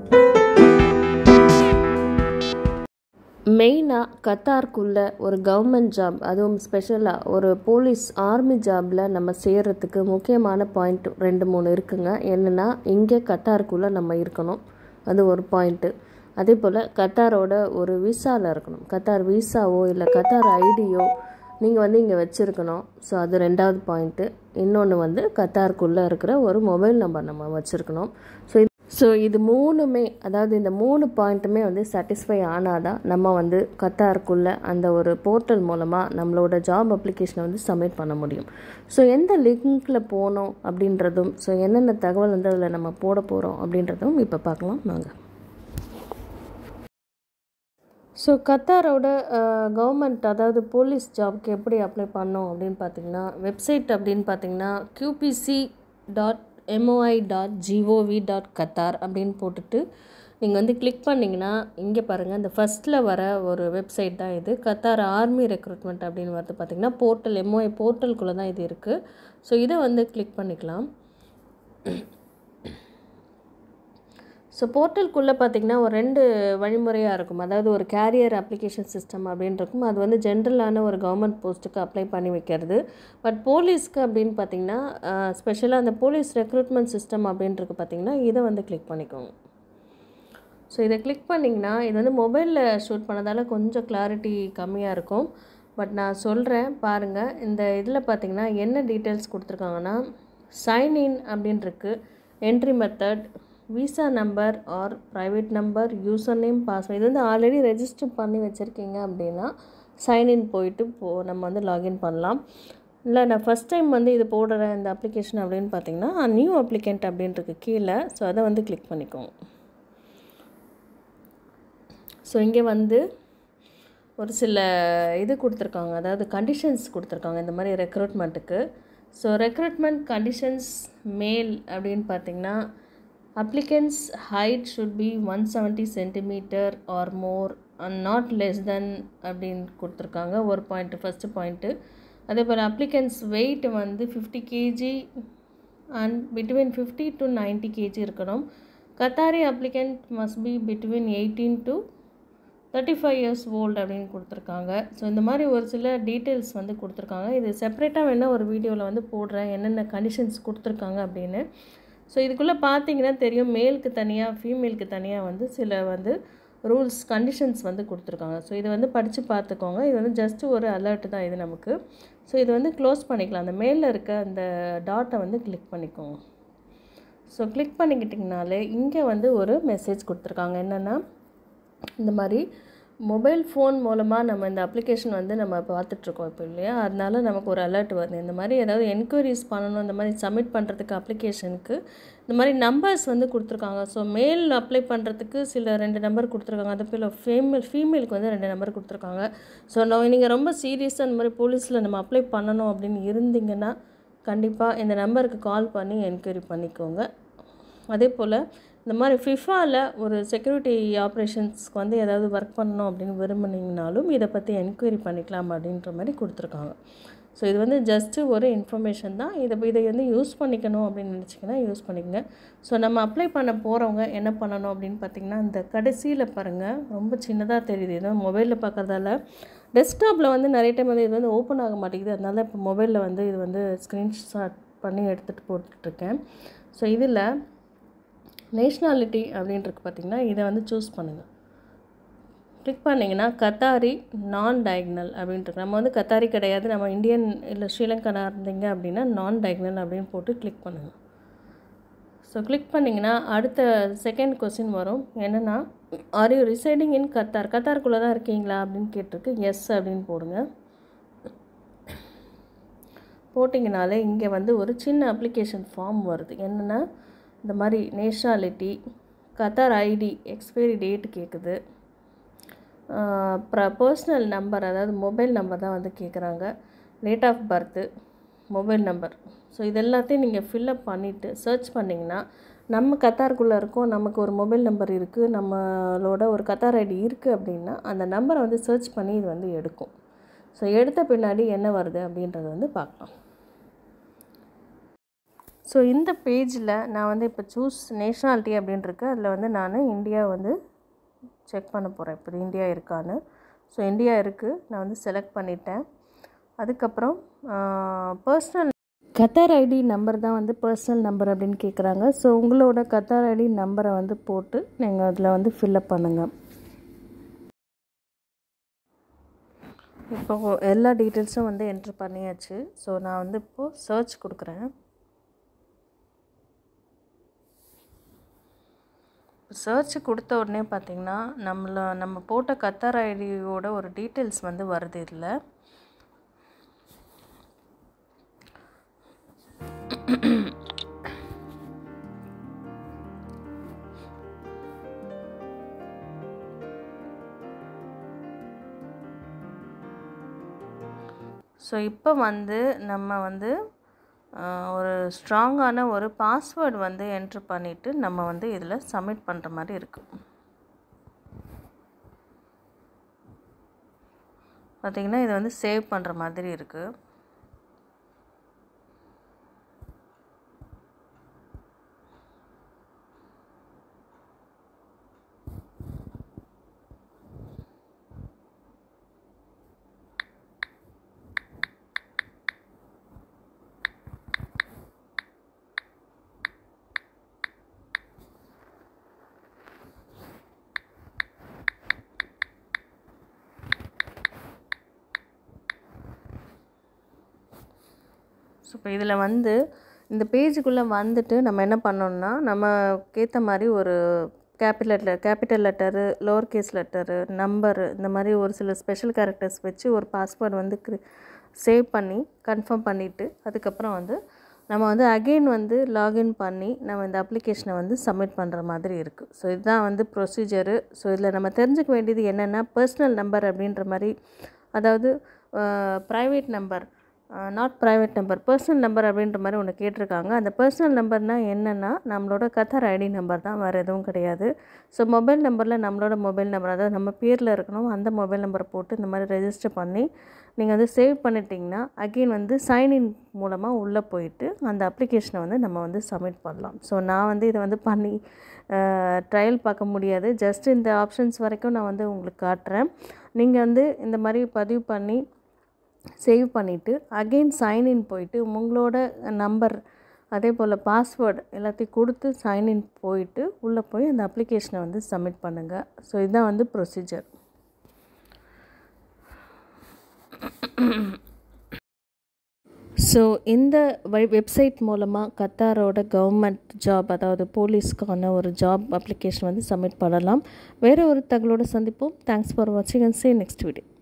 மெயினாக கத்தாருக்குள்ளே ஒரு government job அதுவும் ஸ்பெஷலாக ஒரு போலீஸ் ஆர்மி ஜாபில் நம்ம சேர்கிறதுக்கு முக்கியமான பாயிண்ட் ரெண்டு மூணு இருக்குங்க என்னென்னா இங்கே கத்தாருக்குள்ளே நம்ம இருக்கணும் அது ஒரு பாயிண்ட்டு அதே போல் கத்தாரோட ஒரு விசாவில் இருக்கணும் கத்தார் விசாவோ இல்லை கத்தார் ஐடியோ நீங்கள் வந்து இங்கே வச்சுருக்கணும் ஸோ அது ரெண்டாவது பாயிண்ட்டு இன்னொன்று வந்து கத்தாருக்குள்ளே இருக்கிற ஒரு மொபைல் நம்பர் நம்ம வச்சுருக்கணும் ஸோ ஸோ இது மூணுமே அதாவது இந்த மூணு பாயிண்ட்டுமே வந்து சாட்டிஸ்ஃபை ஆனாதான் நம்ம வந்து கத்தாருக்குள்ளே அந்த ஒரு போர்ட்டல் மூலமாக நம்மளோட ஜாப் அப்ளிகேஷனை வந்து சப்மிட் பண்ண முடியும் ஸோ எந்த லிங்க்கில் போகணும் அப்படின்றதும் ஸோ என்னென்ன தகவல் வந்து அதில் நம்ம போட போகிறோம் அப்படின்றதும் இப்போ பார்க்கலாம் நாங்கள் ஸோ கத்தாரோட கவர்மெண்ட் அதாவது போலீஸ் ஜாப்க்கு எப்படி அப்ளை பண்ணோம் அப்படின்னு பார்த்தீங்கன்னா வெப்சைட் அப்படின்னு பார்த்தீங்கன்னா QPC dot MOI dot GOV dot Qatar அப்படின்னு போட்டுட்டு நீங்கள் வந்து கிளிக் பண்ணிங்கன்னா இங்கே பாருங்கள் இந்த ஃபஸ்ட்டில் வர ஒரு வெப்சைட் தான் இது கத்தார் ஆர்மி ரெக்ரூட்மெண்ட் அப்படின்னு வரது பார்த்திங்கன்னா போர்ட்டல் எம்ஓஐ போர்ட்டலுக்குள்ளே தான் இது இருக்குது ஸோ இதை வந்து கிளிக் பண்ணிக்கலாம் ஸோ போர்ட்டலுக்குள்ளே பார்த்திங்கன்னா ஒரு ரெண்டு வழிமுறையாக இருக்கும் அதாவது ஒரு கேரியர் அப்ளிகேஷன் சிஸ்டம் அப்படின்னு இருக்கும் அது வந்து ஜென்ரலான ஒரு கவர்மெண்ட் போஸ்ட்டுக்கு அப்ளை பண்ணி வைக்கிறது பட் போலீஸ்க்கு அப்படின்னு பார்த்திங்கன்னா ஸ்பெஷலாக அந்த போலீஸ் ரெக்ரூட்மெண்ட் சிஸ்டம் அப்படின்றது பார்த்திங்கன்னா இதை வந்து கிளிக் பண்ணிக்கோங்க ஸோ இதை கிளிக் பண்ணிங்கன்னா இது வந்து மொபைலில் ஷூட் பண்ணதால் கொஞ்சம் கிளாரிட்டி கம்மியாக இருக்கும் பட் நான் சொல்கிறேன் பாருங்கள் இந்த இதில் பார்த்திங்கன்னா என்ன டீட்டெயில்ஸ் கொடுத்துருக்காங்கன்னா சைன் இன் அப்படின்ட்டுருக்கு entry method visa number or private number user name password இது வந்து ஆல்ரெடி ரெஜிஸ்டர் பண்ணி வச்சுருக்கீங்க அப்படின்னா சைன்இன் போயிட்டு போ நம்ம வந்து லாகின் பண்ணலாம் இல்லை நான் ஃபஸ்ட் டைம் வந்து இது போடுறேன் இந்த அப்ளிகேஷன் அப்படின்னு பார்த்தீங்கன்னா நியூ அப்ளிகண்ட் அப்படின்றது கீழே ஸோ அதை வந்து கிளிக் பண்ணிக்கோங்க ஸோ இங்கே வந்து ஒரு சில இது கொடுத்துருக்காங்க அதாவது கண்டிஷன்ஸ் கொடுத்துருக்காங்க இந்த மாதிரி ரெக்ரூட்மெண்ட்டுக்கு ஸோ ரெக்ரூட்மெண்ட் கண்டிஷன்ஸ் மேல் அப்படின்னு பார்த்தீங்கன்னா applicants height should be 170 centimeter or more and not less than அப்படின்னு கொடுத்துருக்காங்க ஒரு பாயிண்ட்டு ஃபஸ்ட்டு பாயிண்ட்டு அதே போல் அப்ளிகன்ஸ் வெயிட் வந்து fifty KG and between fifty to ninety KG இருக்கணும் Qatari applicant must be between eighteen to thirty five years old அப்படின்னு கொடுத்துருக்காங்க so இந்த மாதிரி ஒரு சில டீட்டெயில்ஸ் வந்து கொடுத்துருக்காங்க இது செப்பரேட்டாக வேணால் ஒரு வீடியோவில் வந்து போடுறேன் என்னென்ன கண்டிஷன்ஸ் கொடுத்துருக்காங்க அப்படின்னு ஸோ இதுக்குள்ளே பார்த்தீங்கன்னா தெரியும் மேலுக்கு தனியாக ஃபீமேலுக்கு தனியாக வந்து சில வந்து ரூல்ஸ் கண்டிஷன்ஸ் வந்து கொடுத்துருக்காங்க ஸோ இதை வந்து படித்து பார்த்துக்கோங்க இது வந்து ஜஸ்ட்டு ஒரு அலர்ட் தான் இது நமக்கு ஸோ இது வந்து க்ளோஸ் பண்ணிக்கலாம் அந்த மேலில் இருக்க அந்த டாட்டை வந்து கிளிக் பண்ணிக்கோங்க ஸோ கிளிக் பண்ணிக்கிட்டிங்கனாலே இங்கே வந்து ஒரு மெசேஜ் கொடுத்துருக்காங்க என்னென்னா இந்த மாதிரி மொபைல் ஃபோன் மூலமாக நம்ம இந்த அப்ளிகேஷன் வந்து நம்ம பார்த்துட்ருக்கோம் இப்போ இல்லையா அதனால நமக்கு ஒரு அலர்ட் வருது இந்த மாதிரி ஏதாவது என்கொயரிஸ் பண்ணணும் இந்த மாதிரி சப்மிட் பண்ணுறதுக்கு அப்ளிகேஷனுக்கு இந்த மாதிரி நம்பர்ஸ் வந்து கொடுத்துருக்காங்க ஸோ மேல் அப்ளை பண்ணுறதுக்கு சில ரெண்டு நம்பர் கொடுத்துருக்காங்க அதே போல் ஃபீமேல் ஃபீமேலுக்கு வந்து ரெண்டு நம்பர் கொடுத்துருக்காங்க ஸோ நம்ம நீங்கள் ரொம்ப சீரியஸாக இந்த மாதிரி போலீஸில் நம்ம அப்ளை பண்ணணும் அப்படின்னு இருந்தீங்கன்னா கண்டிப்பாக இந்த நம்பருக்கு கால் பண்ணி என்கொயரி பண்ணிக்கோங்க அதே போல் இந்த மாதிரி ஃபிஃபாவில் ஒரு செக்யூரிட்டி ஆப்ரேஷன்ஸ்க்கு வந்து ஏதாவது ஒர்க் பண்ணணும் அப்படின்னு விரும்புனீங்கனாலும் இதை பற்றி என்கொயரி பண்ணிக்கலாம் அப்படின்ற மாதிரி கொடுத்துருக்காங்க ஸோ இது வந்து ஜஸ்ட்டு ஒரு இன்ஃபர்மேஷன் தான் இதை இதை வந்து யூஸ் பண்ணிக்கணும் அப்படின்னு நினச்சிங்கன்னா யூஸ் பண்ணிக்கங்க ஸோ நம்ம அப்ளை பண்ண போகிறவங்க என்ன பண்ணணும் அப்படின்னு பார்த்திங்கன்னா இந்த கடைசியில் பாருங்கள் ரொம்ப சின்னதாக தெரியுது இது மொபைலில் பார்க்குறதால டெஸ்க்டாப்பில் வந்து நிறைய டைம் வந்து இது வந்து ஓப்பன் ஆக மாட்டேங்குது அதனால இப்போ மொபைலில் வந்து இது வந்து ஸ்க்ரீன்ஷாட் பண்ணி எடுத்துகிட்டு போட்டுட்ருக்கேன் ஸோ இதில் நேஷ்னாலிட்டி அப்படின்றது பார்த்திங்கன்னா இதை வந்து சூஸ் பண்ணுங்கள் கிளிக் பண்ணிங்கன்னா கத்தாரி நான் டயக்னல் அப்படின்ட்டு நம்ம வந்து கத்தாரி கிடையாது நம்ம இந்தியன் இல்லை ஸ்ரீலங்கனா இருந்தீங்க அப்படின்னா நான் டயக்னல் அப்படின்னு போட்டு கிளிக் பண்ணுங்கள் ஸோ கிளிக் பண்ணிங்கன்னா அடுத்த செகண்ட் கொஸ்டின் வரும் என்னென்னா are you residing in Qatar கத்தாருக்குள்ளே தான் இருக்கீங்களா அப்படின்னு கேட்டிருக்கு எஸ் அப்படின்னு போடுங்க போட்டிங்கனாலே இங்கே வந்து ஒரு சின்ன அப்ளிகேஷன் ஃபார்ம் வருது என்னென்னா இந்த மாதிரி nationality Qatar ID expiry date கேட்குது அப்புறம் பர்சனல் நம்பர் அதாவது மொபைல் நம்பர் தான் வந்து கேட்குறாங்க date of birth mobile number so இது எல்லாத்தையும் நீங்கள் ஃபில்லப் பண்ணிவிட்டு சர்ச் பண்ணிங்கன்னா நம்ம கத்தாருக்குள்ளே இருக்கோம் நமக்கு ஒரு மொபைல் நம்பர் இருக்குது நம்மளோட ஒரு கத்தார் ஐடி இருக்குது அப்படின்னா அந்த நம்பரை வந்து சர்ச் பண்ணி இது வந்து எடுக்கும் ஸோ எடுத்த பின்னாடி என்ன வருது அப்படின்றத வந்து பார்க்கலாம் ஸோ இந்த பேஜில் நான் வந்து இப்போ சூஸ் நேஷ்னாலிட்டி அப்படின்னு இருக்கு அதில் வந்து நான் இந்தியா வந்து செக் பண்ண போகிறேன் இப்போ இந்தியா இருக்கான்னு ஸோ இந்தியா இருக்குது நான் வந்து செலக்ட் பண்ணிட்டேன் அதுக்கப்புறம் பர்சனல் கத்தார் ஐடி நம்பர் தான் வந்து பர்சனல் நம்பர் அப்படின்னு கேட்குறாங்க ஸோ உங்களோட கத்தார் ஐடி நம்பரை வந்து போட்டு நீங்கள் அதில் வந்து ஃபில்லப் பண்ணுங்கள் இப்போ எல்லா டீட்டெயில்ஸும் வந்து என்ட்ரு பண்ணியாச்சு ஸோ நான் வந்து இப்போது சர்ச் கொடுக்குறேன் சர்ச் கொடுத்த உடனே பார்த்திங்கன்னா நம்மள நம்ம போட்ட கத்தார் ஐடியோட ஒரு டீட்டெயில்ஸ் வந்து வருது இதில் ஸோ இப்போ வந்து நம்ம வந்து ஒரு ஸ்ட்ராங்கான ஒரு பாஸ்வேர்டு வந்து என்ட்ரு பண்ணிவிட்டு நம்ம வந்து இதில் சப்மிட் பண்ணுற மாதிரி இருக்குது பார்த்திங்கன்னா இது வந்து சேவ் பண்ணுற மாதிரி இருக்குது ஸோ இப்போ இதில் வந்து இந்த பேஜுக்குள்ளே வந்துட்டு நம்ம என்ன பண்ணோம்னா நமக்கேற்ற மாதிரி ஒரு capital letter capital letter lower case letter number இந்த மாதிரி ஒரு சில ஸ்பெஷல் கேரக்டர்ஸ் வச்சு ஒரு பாஸ்வேர்டு வந்து சேவ் பண்ணி கன்ஃபார்ம் பண்ணிவிட்டு அதுக்கப்புறம் வந்து நம்ம வந்து அகெயின் வந்து லாகின் பண்ணி நம்ம இந்த அப்ளிகேஷனை வந்து சப்மிட் பண்ணுற மாதிரி இருக்குது ஸோ இதுதான் வந்து ப்ரொசீஜரு ஸோ இதில் நம்ம தெரிஞ்சுக்க வேண்டியது என்னென்னா பர்சனல் நம்பர் அப்படின்ற மாதிரி அதாவது private number not private number personal number அப்படின்ற மாதிரி ஒன்று கேட்டிருக்காங்க அந்த பர்சனல் நம்பர்னால் என்னென்னா நம்மளோட கத்தார் ஐடி நம்பர் தான் வேறு எதுவும் கிடையாது ஸோ மொபைல் நம்பரில் நம்மளோட மொபைல் நம்பர் அதாவது நம்ம பேரில் இருக்கணும் அந்த மொபைல் நம்பரை போட்டு இந்த மாதிரி ரெஜிஸ்டர் பண்ணி நீங்கள் வந்து சேவ் பண்ணிட்டீங்கன்னா அகெயின் வந்து சைன்இன் மூலமாக உள்ளே போயிட்டு அந்த அப்ளிகேஷனை வந்து நம்ம வந்து சப்மிட் பண்ணலாம் ஸோ நான் வந்து இதை வந்து பண்ணி ட்ரையல் பார்க்க முடியாது ஜஸ்ட் இந்த ஆப்ஷன்ஸ் வரைக்கும் நான் வந்து உங்களுக்கு காட்டுறேன் நீங்கள் வந்து இந்த மாதிரி பதிவு பண்ணி சேவ் பண்ணிவிட்டு அகெயின் சைன்இன் போயிட்டு உங்களோட நம்பர் அதே போல் பாஸ்வேர்டு எல்லாத்தையும் கொடுத்து சைன்இன் போயிட்டு உள்ளே போய் அந்த அப்ளிகேஷனை வந்து சப்மிட் பண்ணுங்கள் ஸோ இதுதான் வந்து ப்ரொசீஜர் ஸோ இந்த வெப்சைட் மூலமாக கத்தாரோட கவர்மெண்ட் ஜாப் அதாவது போலீஸ்க்கான ஒரு ஜாப் அப்ளிகேஷன் வந்து சப்மிட் பண்ணலாம் வேறு ஒரு தகவலோடு சந்திப்போம் தேங்க்ஸ் ஃபார் வாட்சிங் அண்ட் சே நெக்ஸ்ட் வீடியோ